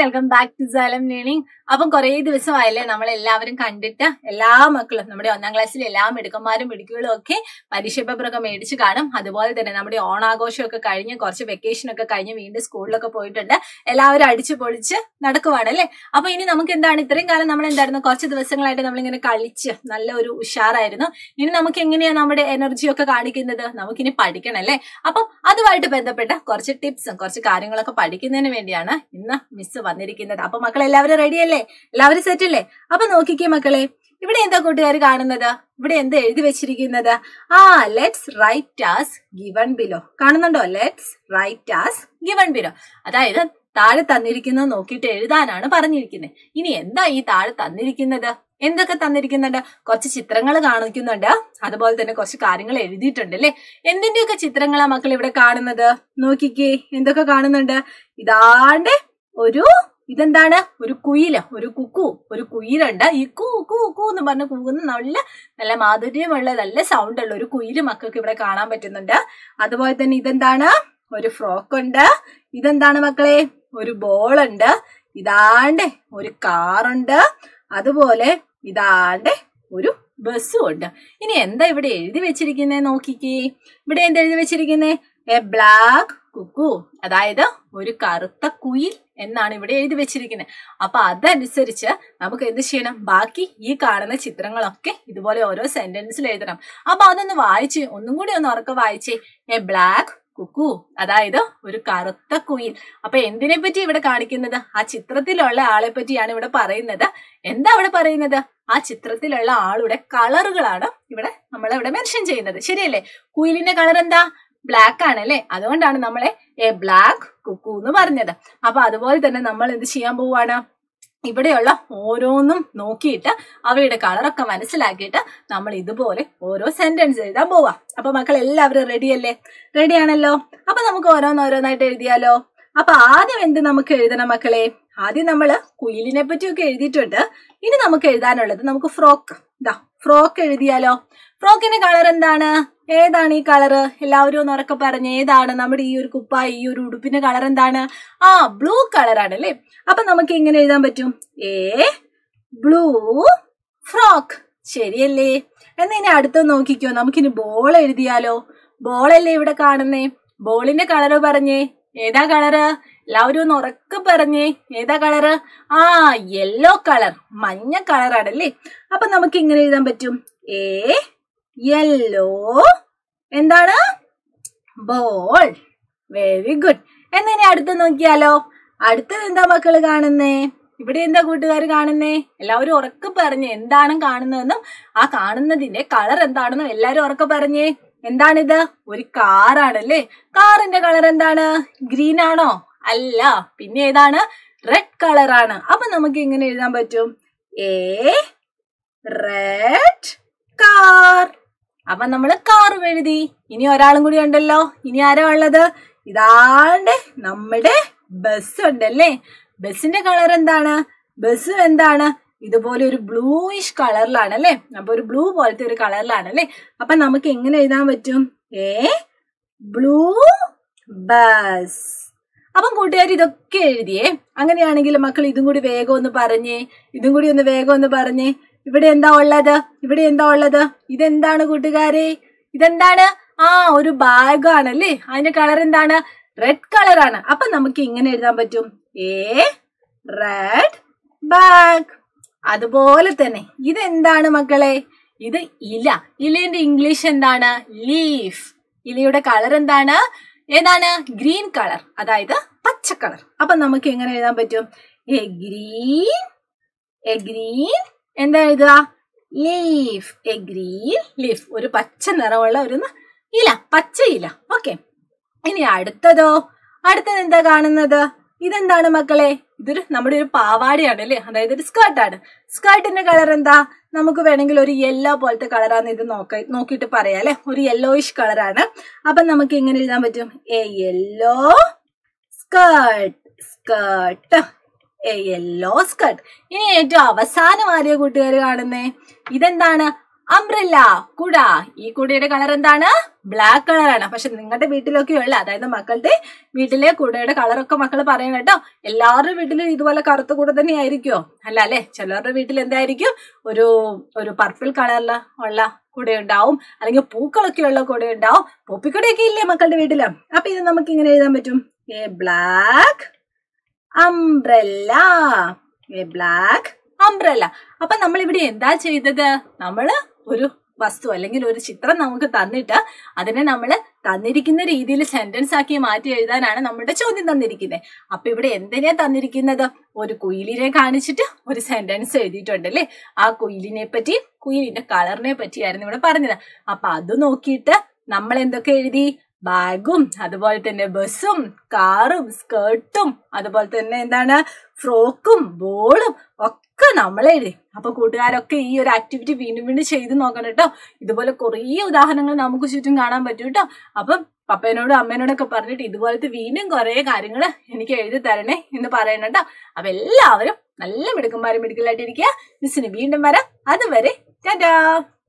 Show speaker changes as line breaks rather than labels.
welcome back to Salam learning അപ്പം കുറേ ദിവസമായല്ലേ നമ്മൾ എല്ലാവരും കണ്ടിട്ട് എല്ലാ മക്കളും നമ്മുടെ ഒന്നാം ക്ലാസ്സിലെ എല്ലാ മിടുക്കന്മാരും മിടുക്കുകളും ഒക്കെ പരീക്ഷ പേപ്പറൊക്കെ മേടിച്ച് കാണും അതുപോലെ തന്നെ നമ്മുടെ ഓണാഘോഷമൊക്കെ കഴിഞ്ഞ് കുറച്ച് വെക്കേഷൻ ഒക്കെ കഴിഞ്ഞ് വീണ്ടും സ്കൂളിലൊക്കെ പോയിട്ടുണ്ട് എല്ലാവരും അടിച്ചു പൊളിച്ച് നടക്കുവാണ് അല്ലേ അപ്പൊ ഇനി നമുക്ക് എന്താണ് ഇത്രയും കാലം നമ്മൾ എന്തായിരുന്നു കുറച്ച് ദിവസങ്ങളായിട്ട് നമ്മളിങ്ങനെ കളിച്ച് നല്ല ഒരു ഉഷാറായിരുന്നു ഇനി നമുക്ക് എങ്ങനെയാ നമ്മുടെ എനർജി ഒക്കെ കാണിക്കുന്നത് നമുക്കിനി പഠിക്കണം അല്ലേ അപ്പം അതുമായിട്ട് ബന്ധപ്പെട്ട കുറച്ച് ടിപ്സും കുറച്ച് കാര്യങ്ങളൊക്കെ പഠിക്കുന്നതിന് വേണ്ടിയാണ് ഇന്ന് മിസ് വന്നിരിക്കുന്നത് അപ്പൊ മക്കൾ എല്ലാവരും റെഡി അല്ലേ എല്ലാവരും സെറ്റ് അല്ലേ അപ്പൊ നോക്കിക്കേ മക്കളെ ഇവിടെ എന്താ കൂട്ടുകാർ കാണുന്നത് ഇവിടെ എന്താ എഴുതി വെച്ചിരിക്കുന്നത് ആ let's write as given below കാണുന്നുണ്ടോ let's write as given below അതായത് താഴെ തന്നിരിക്കുന്നത് നോക്കിയിട്ട് എഴുതാനാണ് പറഞ്ഞിരിക്കുന്നത് ഇനി എന്താ ഈ താഴെ തന്നിരിക്കുന്നത് എന്തൊക്കെ തന്നിരിക്കുന്നുണ്ട് കുറച്ച് ചിത്രങ്ങൾ കാണിക്കുന്നുണ്ട് അതുപോലെ തന്നെ കുറച്ച് കാര്യങ്ങൾ എഴുതിയിട്ടുണ്ട് അല്ലേ എന്തിന്റെയൊക്കെ ചിത്രങ്ങളാ മക്കൾ ഇവിടെ കാണുന്നത് നോക്കിക്കേ എന്തൊക്കെ കാണുന്നുണ്ട് ഇതാണ്ട് ഒരു ഇതെന്താണ് ഒരു കുയില് ഒരു കുക്കു ഒരു കുയിലുണ്ട് ഈ കൂ കൂ കൂ എന്ന് പറഞ്ഞ് കൂകുന്ന നല്ല നല്ല മാധുര്യമുള്ള നല്ല സൗണ്ട് ഉള്ള ഒരു കുയില് മക്കൾക്ക് ഇവിടെ കാണാൻ പറ്റുന്നുണ്ട് അതുപോലെ തന്നെ ഇതെന്താണ് ഒരു ഫ്രോക്ക് ഉണ്ട് ഇതെന്താണ് മക്കളെ ഒരു ബോൾ ഉണ്ട് ഇതാണ്ട് ഒരു കാറുണ്ട് അതുപോലെ ഇതാണ്ട് ഒരു ബസ്സും ഉണ്ട് ഇനി എന്താ ഇവിടെ എഴുതി വെച്ചിരിക്കുന്നേ നോക്കിക്കേ ഇവിടെ എന്താ എഴുതി വെച്ചിരിക്കുന്നേ എ ബ്ലാക്ക് കുക്കു അതായത് ഒരു കറുത്ത കുയിൽ എന്നാണ് ഇവിടെ എഴുതി വെച്ചിരിക്കുന്നത് അപ്പൊ അതനുസരിച്ച് നമുക്ക് എന്ത് ചെയ്യണം ബാക്കി ഈ കാണുന്ന ചിത്രങ്ങളൊക്കെ ഇതുപോലെ ഓരോ സെന്റൻസിൽ എഴുതണം അപ്പൊ അതൊന്ന് വായിച്ച് ഒന്നും കൂടി ഒന്ന് ഉറക്കെ വായിച്ചേ എ ബ്ലാക്ക് കുക്കു അതായത് ഒരു കറുത്ത കുയിൽ അപ്പൊ എന്തിനെ പറ്റി ഇവിടെ കാണിക്കുന്നത് ആ ചിത്രത്തിലുള്ള ആളെ പറ്റിയാണ് ഇവിടെ പറയുന്നത് എന്താ അവിടെ പറയുന്നത് ആ ചിത്രത്തിലുള്ള ആളുടെ കളറുകളാണ് ഇവിടെ നമ്മൾ ഇവിടെ മെൻഷൻ ചെയ്യുന്നത് ശരിയല്ലേ കുയിലിന്റെ കളർ എന്താ ബ്ലാക്ക് ആണ് അല്ലേ അതുകൊണ്ടാണ് നമ്മളെ എ ബ്ലാക്ക് കുക്കു എന്ന് പറഞ്ഞത് അപ്പൊ അതുപോലെ തന്നെ നമ്മൾ എന്ത് ചെയ്യാൻ പോവാണ് ഇവിടെയുള്ള ഓരോന്നും നോക്കിയിട്ട് അവയുടെ കളറൊക്കെ മനസ്സിലാക്കിയിട്ട് നമ്മൾ ഇതുപോലെ ഓരോ സെന്റൻസ് എഴുതാൻ പോവാം അപ്പൊ മക്കൾ എല്ലാവരും റെഡി അല്ലേ റെഡി ആണല്ലോ അപ്പൊ നമുക്ക് ഓരോന്നോരോന്നായിട്ട് എഴുതിയാലോ അപ്പൊ ആദ്യം എന്ത് നമുക്ക് എഴുതണം മക്കളെ ആദ്യം നമ്മള് കുയിലിനെ പറ്റിയൊക്കെ എഴുതിയിട്ടുണ്ട് ഇനി നമുക്ക് എഴുതാനുള്ളത് നമുക്ക് ഫ്രോക്ക് ഇതാ ഫ്രോക്ക് എഴുതിയാലോ ഫ്രോക്കിന്റെ കളർ എന്താണ് ഏതാണ് ഈ കളറ് എല്ലാവരും ഒന്ന് ഉറക്കെ പറഞ്ഞ് ഏതാണ് നമ്മുടെ ഈ ഒരു കുപ്പായി ഈ ഒരു ഉടുപ്പിന്റെ കളർ എന്താണ് ആ ബ്ലൂ കളറാണ് അല്ലേ അപ്പൊ നമുക്ക് എങ്ങനെ എഴുതാൻ പറ്റും ഏ ബ്ലൂ ഫ്രോക്ക് ശരിയല്ലേ എന്നാ ഇനി അടുത്ത നോക്കിക്കോ നമുക്കിനി ബോൾ എഴുതിയാലോ ബോളല്ലേ ഇവിടെ കാണുന്നേ ബോളിന്റെ കളറ് പറഞ്ഞേ ഏതാ കളറ് എല്ലാവരും ഒന്ന് ഉറക്കെ പറഞ്ഞേ ഏതാ കളറ് ആ യെല്ലോ കളർ മഞ്ഞ കളറാണല്ലേ അപ്പൊ നമുക്ക് ഇങ്ങനെ എഴുതാൻ പറ്റും ഏ യെല്ലോ എന്താണ് ബോൾ വെരി ഗുഡ് എന്നാ ഇനി അടുത്ത് നോക്കിയാലോ അടുത്തത് എന്താ മക്കള് കാണുന്നേ ഇവിടെ എന്താ കൂട്ടുകാർ കാണുന്നേ എല്ലാവരും ഉറക്കെ പറഞ്ഞേ എന്താണ് കാണുന്നതെന്നും ആ കാണുന്നതിന്റെ കളർ എന്താണെന്നും എല്ലാരും ഉറക്കെ പറഞ്ഞേ എന്താണിത് ഒരു കാറാണല്ലേ കാറിന്റെ കളർ എന്താണ് ഗ്രീൻ ആണോ അല്ല പിന്നെ ഏതാണ് റെഡ് കളറാണ് അപ്പൊ നമുക്ക് എങ്ങനെ എഴുതാൻ പറ്റും ഏ റെഡ് കാർ അപ്പൊ നമ്മള് കാറും എഴുതി ഇനി ഒരാളും കൂടി ഉണ്ടല്ലോ ഇനി ആരാ ഉള്ളത് ഇതാണ്ട് നമ്മുടെ ബസ് ഉണ്ടല്ലേ ബസ്സിന്റെ കളർ എന്താണ് ബസ് എന്താണ് ഇതുപോലെ ഒരു ബ്ലൂയിഷ് കളറിലാണ് അല്ലേ അപ്പൊ ഒരു ബ്ലൂ പോലത്തെ ഒരു കളറിലാണ് അല്ലേ അപ്പൊ നമുക്ക് എങ്ങനെ എഴുതാൻ പറ്റും ഏ ബ്ലൂ ബസ് അപ്പം കൂട്ടുകാർ ഇതൊക്കെ എഴുതിയേ അങ്ങനെയാണെങ്കിൽ മക്കൾ ഇതും കൂടി വേഗം ഒന്ന് പറഞ്ഞേ ഇതും കൂടി ഒന്ന് വേഗം ഒന്ന് പറഞ്ഞേ ഇവിടെ എന്താ ഉള്ളത് ഇവിടെ എന്താ ഉള്ളത് ഇതെന്താണ് കൂട്ടുകാരെ ഇതെന്താണ് ആ ഒരു ബാഗ് ആണല്ലേ അതിന്റെ കളർ എന്താണ് റെഡ് കളറാണ് അപ്പൊ നമുക്ക് ഇങ്ങനെ എഴുതാൻ പറ്റും ഏ റെഡ് ബാഗ് അതുപോലെ തന്നെ ഇതെന്താണ് മക്കളെ ഇത് ഇല ഇലേന്റെ ഇംഗ്ലീഷ് എന്താണ് ലീഫ് ഇലയുടെ കളർ എന്താണ് ഏതാണ് ഗ്രീൻ കളർ അതായത് പച്ച കളർ അപ്പൊ നമുക്ക് എങ്ങനെ എഴുതാൻ പറ്റും എ ഗ്രീൻ എ ഗ്രീൻ എന്താ എഴുതുക ലീഫ് എ ഗ്രീൻ ലീഫ് ഒരു പച്ച നിറമുള്ള ഒരു ഇല പച്ച ഇല ഓക്കെ ഇനി അടുത്തതോ അടുത്തത് എന്താ കാണുന്നത് ഇതെന്താണ് മക്കളെ ഇതൊരു നമ്മുടെ ഒരു പാവാടയാണ് അല്ലേ അതായത് ഒരു സ്കേർട്ടാണ് സ്കേർട്ടിന്റെ കളർ എന്താ നമുക്ക് വേണമെങ്കിൽ ഒരു യെല്ലോ പോലത്തെ കളറാന്ന് ഇത് നോക്ക നോക്കിയിട്ട് പറയാം അല്ലെ ഒരു യെല്ലോയിഷ് കളറാണ് അപ്പൊ നമുക്ക് എങ്ങനെ എഴുതാൻ പറ്റും a yellow skirt skirt a yellow skirt ഇനി ഏറ്റവും അവസാനം ആരെയ കൂട്ടുകാർ കാണുന്നേ ഇതെന്താണ് അംബ്രല്ല കുട ഈ കുടയുടെ കളർ എന്താണ് ബ്ലാക്ക് കളറാണ് പക്ഷെ നിങ്ങളുടെ വീട്ടിലൊക്കെ ഉള്ള അതായത് മക്കളുടെ വീട്ടിലെ കുടയുടെ കളറൊക്കെ മക്കൾ പറയണം കേട്ടോ എല്ലാവരുടെ വീട്ടിലും ഇതുപോലെ കറുത്ത കുട തന്നെ ആയിരിക്കുമോ അല്ല അല്ലെ ചിലരുടെ വീട്ടിൽ എന്തായിരിക്കും ഒരു ഒരു പർപ്പിൾ കളറിൽ ഉള്ള കുടയുണ്ടാവും അല്ലെങ്കിൽ പൂക്കളൊക്കെ ഉള്ള കുടയുണ്ടാവും പൊപ്പിക്കുടയൊക്കെ ഇല്ലേ മക്കളുടെ വീട്ടില് അപ്പൊ ഇത് നമുക്ക് ഇങ്ങനെ എഴുതാൻ പറ്റും a black umbrella a black umbrella അപ്പൊ നമ്മൾ ഇവിടെ എന്താ ചെയ്തത് നമ്മള് ഒരു വസ്തു അല്ലെങ്കിൽ ഒരു ചിത്രം നമുക്ക് തന്നിട്ട് അതിനെ നമ്മൾ തന്നിരിക്കുന്ന രീതിയിൽ സെന്റൻസ് ആക്കി മാറ്റി എഴുതാനാണ് നമ്മുടെ ചോദ്യം തന്നിരിക്കുന്നത് അപ്പൊ ഇവിടെ എന്തിനാ തന്നിരിക്കുന്നത് ഒരു കുയിലിനെ കാണിച്ചിട്ട് ഒരു സെന്റൻസ് എഴുതിയിട്ടുണ്ട് അല്ലേ ആ കുയിലിനെ പറ്റി കുയിലിന്റെ കളറിനെ പറ്റിയായിരുന്നു ഇവിടെ പറഞ്ഞത് അപ്പൊ അത് നോക്കിയിട്ട് നമ്മൾ എന്തൊക്കെ എഴുതി ബാഗും അതുപോലെ തന്നെ ബസ്സും കാറും സ്കേർട്ടും അതുപോലെ തന്നെ എന്താണ് ഫ്രോക്കും ബോളും ഒക്കെ നമ്മൾ എഴുതി അപ്പൊ കൂട്ടുകാരൊക്കെ ഈ ഒരു ആക്ടിവിറ്റി വീണ്ടും വീണ്ടും ചെയ്ത് നോക്കണം കേട്ടോ ഇതുപോലെ കുറേ ഉദാഹരണങ്ങൾ നമുക്ക് ചുറ്റും കാണാൻ പറ്റും കേട്ടോ അപ്പം പപ്പേനോടും അമ്മേനോടൊക്കെ പറഞ്ഞിട്ട് ഇതുപോലത്തെ വീണ്ടും കുറെ കാര്യങ്ങൾ എനിക്ക് എഴുതി തരണേ എന്ന് പറയണം കേട്ടോ അപ്പൊ എല്ലാവരും നല്ല മിടുക്കന്മാരും മിടുക്കലായിട്ടിരിക്കുക മിസ്സിന് വീണ്ടും വരാം അതുവരെ ടാറ്റാ